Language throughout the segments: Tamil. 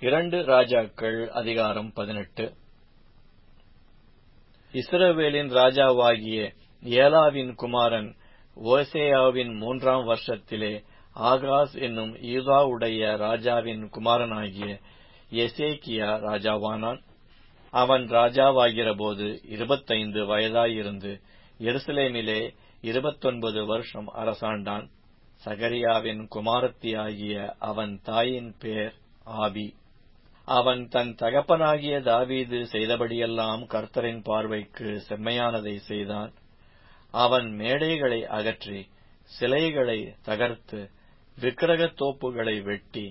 இரண்டு ராஜாக்கள் அதிகாரம் பதினெட்டு இஸ்ரவேலின் ராஜாவாகிய ஏலாவின் குமாரன் ஓசேயாவின் மூன்றாம் வருஷத்திலே ஆகாஸ் என்னும் யூதாவுடைய ராஜாவின் குமாரனாகிய எசேக்கியா ராஜாவானான் அவன் ராஜாவாகிறபோது இருபத்தைந்து வயதாயிருந்து எருசலேமிலே இருபத்தொன்பது வருஷம் அரசாண்டான் சகரியாவின் குமாரத்தியாகிய அவன் தாயின் பேர் ஆபி அவன் தன் தகப்பனாகிய தாவீது செய்தபடியெல்லாம் கர்த்தரின் பார்வைக்கு செம்மையானதை செய்தான் அவன் மேடைகளை அகற்றி சிலைகளை தகர்த்து விக்கிரகத் தோப்புகளை வெட்டி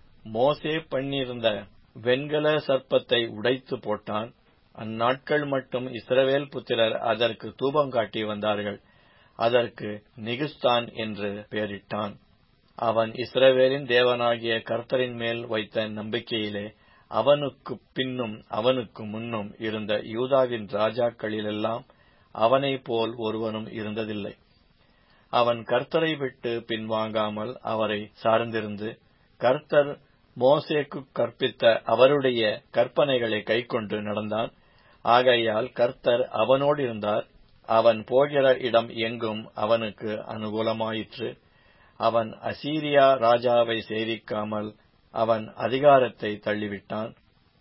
மோசே பண்ணியிருந்த வெண்கல சர்ப்பத்தை உடைத்து போட்டான் அந்நாட்கள் மட்டும் இஸ்ரவேல் புத்திரர் அதற்கு தூபம் காட்டி வந்தார்கள் அதற்கு நிகுஸ்தான் என்று பெயரிட்டான் அவன் இஸ்ரவேலின் தேவனாகிய கர்த்தரின் மேல் வைத்த நம்பிக்கையிலே அவனுக்கு பின்னும் அவனுக்கு முன்னும் இருந்த யூதாவின் ராஜாக்களிலெல்லாம் அவனைப் போல் ஒருவனும் இருந்ததில்லை அவன் கர்த்தரை விட்டு பின்வாங்காமல் அவரை சார்ந்திருந்து கர்த்தர் மோசேக்கு கற்பித்த அவருடைய கற்பனைகளை கைக்கொண்டு நடந்தான் ஆகையால் கர்த்தர் அவனோடு இருந்தார் அவன் போகிற இடம் எங்கும் அவனுக்கு அனுகூலமாயிற்று அவன் அசீரியா ராஜாவை சேவிக்காமல் அவன் அதிகாரத்தை தள்ளிவிட்டான்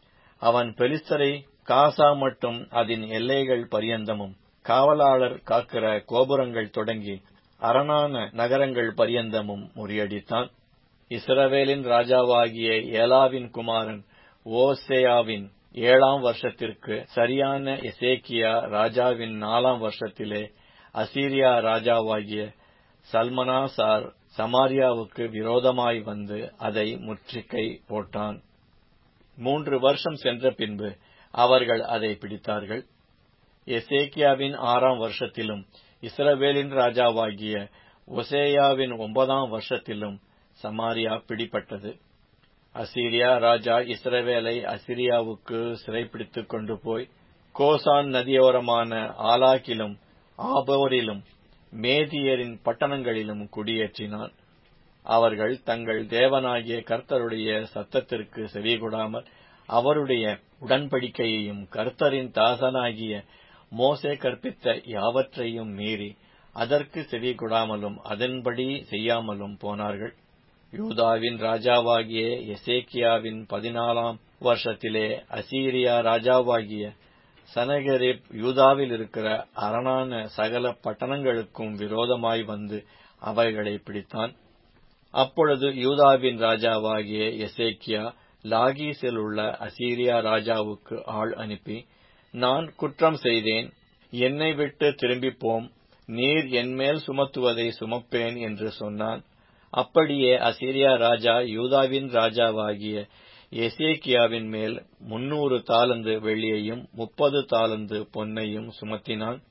அவன் பெலிஸ்தரை காசா மட்டும் அதன் எல்லைகள் பரியந்தமும் காவலாளர் காக்கிற கோபுரங்கள் தொடங்கி அரணான நகரங்கள் பரியந்தமும் முறியடித்தான் இஸ்ரவேலின் ராஜாவாகிய ஏலாவின் குமாரன் ஓசேயாவின் ஏழாம் வருஷத்திற்கு சரியான எசேக்கியா ராஜாவின் நாலாம் வருஷத்திலே அசீரியா ராஜாவாகிய சல்மனாசார் சமாரியாவுக்கு விரோதமாய் வந்து அதை முற்றுகை போட்டான் மூன்று வருஷம் சென்ற பின்பு அவர்கள் அதை பிடித்தார்கள் எசேக்கியாவின் ஆறாம் வருஷத்திலும் இஸ்ரவேலின் ராஜாவாகிய ஒசேயாவின் ஒன்பதாம் வருஷத்திலும் சமாரியா பிடிப்பட்டது அசீரியா ராஜா இஸ்ரவேலை அசிரியாவுக்கு சிறைப்பிடித்துக் கொண்டு போய் கோசான் நதியோரமான ஆலாக்கிலும் ஆபோரிலும் மேதியரின் பட்டணங்களிலும் குடியேற்றினான் அவர்கள் தங்கள் தேவனாகிய கர்த்தருடைய சத்தத்திற்கு செவிகொடாமல் அவருடைய உடன்படிக்கையையும் கர்த்தரின் தாசனாகிய மோசே கற்பித்த யாவற்றையும் மீறி அதற்கு செவிகொடாமலும் அதன்படி செய்யாமலும் போனார்கள் யூதாவின் ராஜாவாகிய எசேக்கியாவின் பதினாலாம் வருஷத்திலே அசீரியா ராஜாவாகிய சனகரிப் யூதாவில் இருக்கிற அரணான சகல பட்டணங்களுக்கும் விரோதமாய் வந்து அவைகளை பிடித்தான் அப்பொழுது யூதாவின் ராஜாவாகிய எசேக்கியா லாகீஸில் உள்ள அசீரியா ராஜாவுக்கு ஆள் அனுப்பி நான் குற்றம் செய்தேன் என்னை விட்டு திரும்பிப் போம் நீர் என்மேல் சுமத்துவதை சுமப்பேன் என்று சொன்னான் அப்படியே அசீரியா ராஜா யூதாவின் ராஜாவாகிய எசேக்கியாவின் மேல் முன்னூறு தாளந்து வெள்ளியையும் முப்பது தாளந்து பொன்னையும் சுமத்தினான்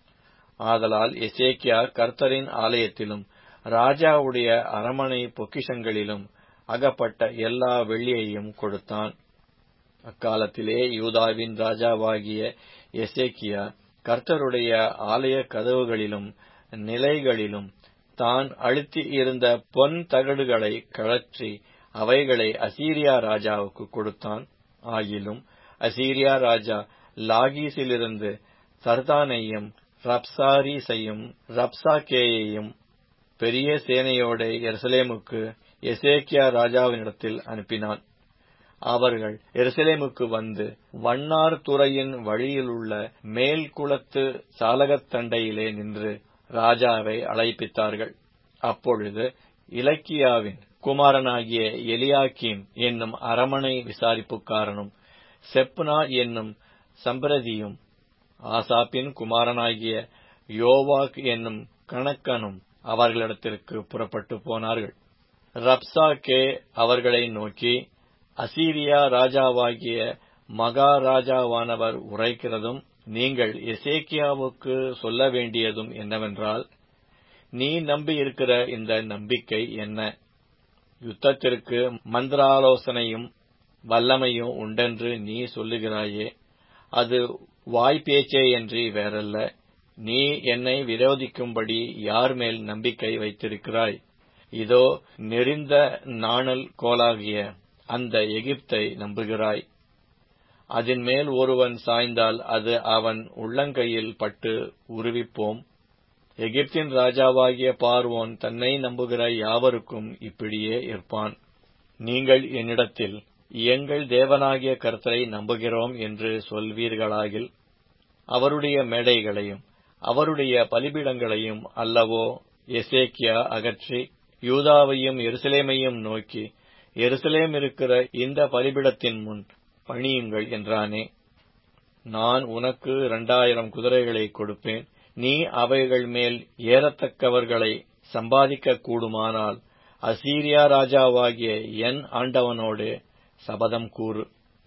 ஆதலால் எசேக்கியா கர்த்தரின் ஆலயத்திலும் ராஜாவுடைய அரமனை பொக்கிஷங்களிலும் அகப்பட்ட எல்லா வெள்ளியையும் கொடுத்தான் அக்காலத்திலே யூதாவின் ராஜாவாகிய எசேக்கியா கர்த்தருடைய ஆலய கதவுகளிலும் நிலைகளிலும் தான் அழுத்தி இருந்த பொன் தகடுகளை கழற்றி அவைகளை அசீரியா ராஜாவுக்கு கொடுத்தான் ஆகிலும் அசீரியா ராஜா லாகீஸிலிருந்து சர்தானையும் ரப்சாரீசையும் ரப்சாக்கேயையும் பெரிய சேனையோட எருசலேமுக்கு எசேக்கியா ராஜாவினிடத்தில் அனுப்பினான் அவர்கள் எருசலேமுக்கு வந்து வண்ணார் துறையின் வழியிலுள்ள மேல் குளத்து சாலகத்தண்டையிலே நின்று ராஜாவை அழைப்பித்தார்கள் அப்பொழுது இலக்கியாவின் குமாரனாகிய எலியாக்கீம் என்னும் அரமனை விசாரிப்புக்காரனும் செப்னா என்னும் சம்பிரதியும் ஆசாப்பின் குமாரனாகிய யோவாக் என்னும் கணக்கனும் அவர்களிடத்திற்கு புறப்பட்டு போனார்கள் ரப்சாக்கே அவர்களை நோக்கி அசீரியா ராஜாவாகிய மகாராஜாவானவர் உரைக்கிறதும் நீங்கள் எசேக்கியாவுக்கு சொல்ல வேண்டியதும் என்னவென்றால் நீ நம்பியிருக்கிற இந்த நம்பிக்கை என்ன யுத்தத்திற்கு மந்திராலோசனையும் வல்லமையும் உண்டென்று நீ சொல்லுகிறாயே அது வாய்ப்பேச்சேயன்றி வேறல்ல நீ என்னை விரோதிக்கும்படி யார் மேல் நம்பிக்கை வைத்திருக்கிறாய் இதோ நெறிந்த நாணல் கோலாகிய அந்த எகிப்தை நம்புகிறாய் அதன் மேல் ஒருவன் சாய்ந்தால் அது அவன் உள்ளங்கையில் பட்டு உருவிப்போம் எகிப்தின் ராஜாவாகிய பார்வோன் தன்னை நம்புகிற யாவருக்கும் இப்படியே இருப்பான் நீங்கள் என்னிடத்தில் எங்கள் தேவனாகிய கர்த்தரை நம்புகிறோம் என்று சொல்வீர்களாகில் அவருடைய மேடைகளையும் அவருடைய பலிபீடங்களையும் அல்லவோ எசேக்கியா அகற்றி யூதாவையும் எருசலேமையும் நோக்கி எருசலேம் இருக்கிற இந்த பலிபிடத்தின் முன் பணியுங்கள் என்றானே நான் உனக்கு இரண்டாயிரம் குதிரைகளை கொடுப்பேன் நீ அவைகள் மேல் ஏறத்தக்கவர்களை சம்பாதிக்க கூடுமானால் அசீரியா ராஜாவாகிய என் ஆண்டவனோடு சபதம் கூறு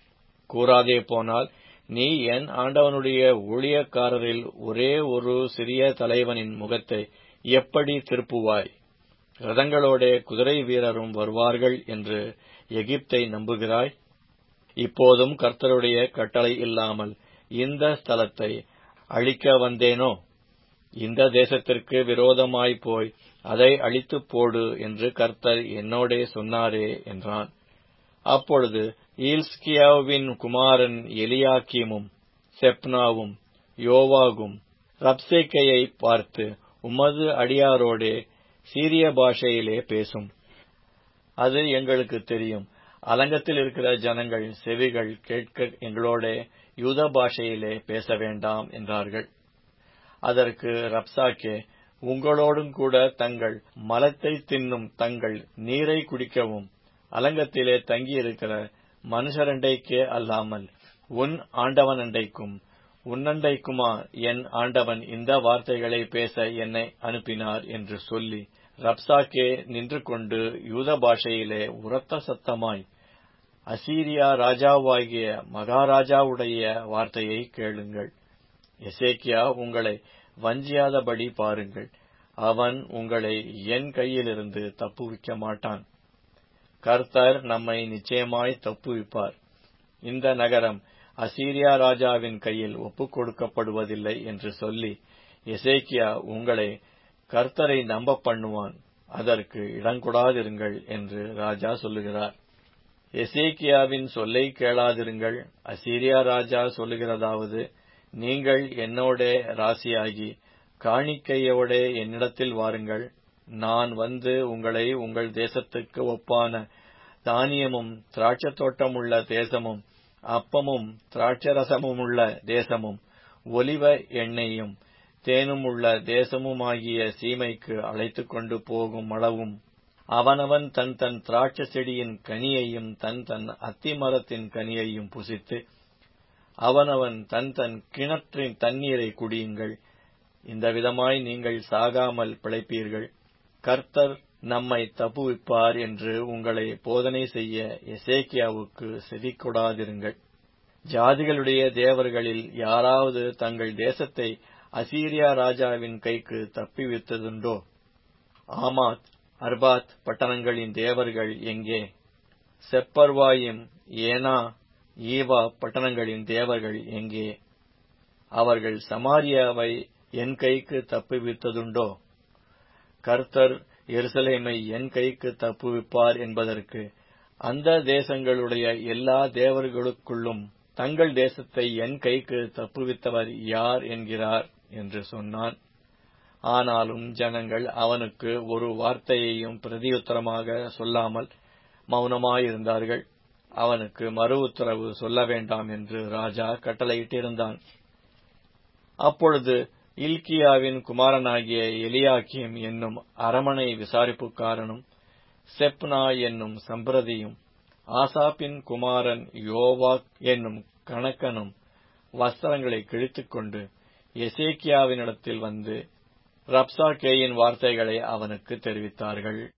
கூறாதே போனால் நீ என் ஆண்டவனுடைய ஊழியக்காரரில் ஒரே ஒரு சிறிய தலைவனின் முகத்தை எப்படி திருப்புவாய் ரதங்களோடே குதிரை வீரரும் வருவார்கள் என்று எகிப்தை நம்புகிறாய் இப்போதும் கர்த்தருடைய கட்டளை இல்லாமல் இந்த ஸ்தலத்தை அழிக்க வந்தேனோ இந்த தேசத்திற்கு விரோதமாய் போய் அதை அழித்துப் போடு என்று கர்த்தர் என்னோடே சொன்னாரே என்றான் அப்பொழுது ஈல்ஸ்கியாவின் குமாரன் எலியாக்கீமும் செப்னாவும் யோவாகும் ரப்சேக்கையை பார்த்து உமது அடியாரோடே சீரிய பாஷையிலே பேசும் அது எங்களுக்கு தெரியும் அலங்கத்தில் இருக்கிற ஜனங்கள் செவிகள் கேட்க எங்களோட யூத பாஷையிலே பேச வேண்டாம் என்றார்கள் அதற்கு ரப்சாக்கே உங்களோடும் கூட தங்கள் மலத்தை தின்னும் தங்கள் நீரை குடிக்கவும் அலங்கத்திலே தங்கியிருக்கிற மனுஷரண்டைக்கே அல்லாமல் உன் ஆண்டவனண்டைக்கும் உன்னண்டைக்குமா என் ஆண்டவன் இந்த வார்த்தைகளை பேச என்னை அனுப்பினார் என்று சொல்லி ரப்சாக்கே நின்று கொண்டு யூத பாஷையிலே உரத்த சத்தமாய் அசீரியா ராஜாவாகிய மகாராஜாவுடைய வார்த்தையை கேளுங்கள் எசேக்கியா உங்களை வஞ்சியாதபடி பாருங்கள் அவன் உங்களை என் கையிலிருந்து தப்புவிக்க மாட்டான் கர்த்தர் நம்மை நிச்சயமாய் தப்புவிப்பார் இந்த நகரம் அசீரியா ராஜாவின் கையில் ஒப்புக் கொடுக்கப்படுவதில்லை என்று சொல்லி எசேக்கியா உங்களை கர்த்தரை நம்ப பண்ணுவான் அதற்கு இடங்கொடாதிருங்கள் என்று ராஜா சொல்லுகிறார் எசேக்கியாவின் சொல்லை கேளாதிருங்கள் அசீரியா ராஜா சொல்லுகிறதாவது நீங்கள் என்னோடே ராசியாகி காணிக்கையோடே என்னிடத்தில் வாருங்கள் நான் வந்து உங்களை உங்கள் தேசத்துக்கு ஒப்பான தானியமும் திராட்சத் தோட்டமுள்ள தேசமும் அப்பமும் திராட்சரசமுமுள்ள தேசமும் ஒலிவ எண்ணெயும் தேனுமுள்ள தேசமுமாகிய சீமைக்கு அழைத்துக் கொண்டு போகும் அளவும் அவனவன் தன் தன் திராட்ச செடியின் கனியையும் தன் தன் அத்திமரத்தின் கனியையும் புசித்து அவனவன் தன் தன் கிணற்றின் தண்ணீரை குடியுங்கள் இந்த விதமாய் நீங்கள் சாகாமல் பிழைப்பீர்கள் கர்த்தர் நம்மை தப்புவிப்பார் என்று உங்களை போதனை செய்ய எசேக்கியாவுக்கு செவிக்கொடாதிருங்கள் ஜாதிகளுடைய தேவர்களில் யாராவது தங்கள் தேசத்தை அசீரியா ராஜாவின் கைக்கு தப்பிவித்ததுண்டோ ஆமாத் அர்பாத் பட்டணங்களின் தேவர்கள் எங்கே செப்பர்வாயும் ஏனா ஈவா பட்டணங்களின் தேவர்கள் எங்கே அவர்கள் சமாரியாவை என் கைக்கு தப்புவித்ததுண்டோ கர்த்தர் எருசலேமை என் கைக்கு தப்புவிப்பார் என்பதற்கு அந்த தேசங்களுடைய எல்லா தேவர்களுக்குள்ளும் தங்கள் தேசத்தை என் கைக்கு தப்புவித்தவர் யார் என்கிறார் என்று சொன்னான் ஆனாலும் ஜனங்கள் அவனுக்கு ஒரு வார்த்தையையும் பிரதியுத்தரமாக சொல்லாமல் மௌனமாயிருந்தார்கள் அவனுக்கு மறு உத்தரவு சொல்ல வேண்டாம் என்று ராஜா கட்டளையிட்டிருந்தான் அப்பொழுது இல்கியாவின் குமாரனாகிய எலியாக்கியம் என்னும் அரமனை விசாரிப்புக்காரனும் செப்னா என்னும் சம்பிரதியும் ஆசாப்பின் குமாரன் யோவாக் என்னும் கணக்கனும் வஸ்திரங்களை கிழித்துக்கொண்டு எசேக்கியாவினிடத்தில் வந்து ரப்சாக்கேயின் வார்த்தைகளை அவனுக்கு தெரிவித்தார்கள்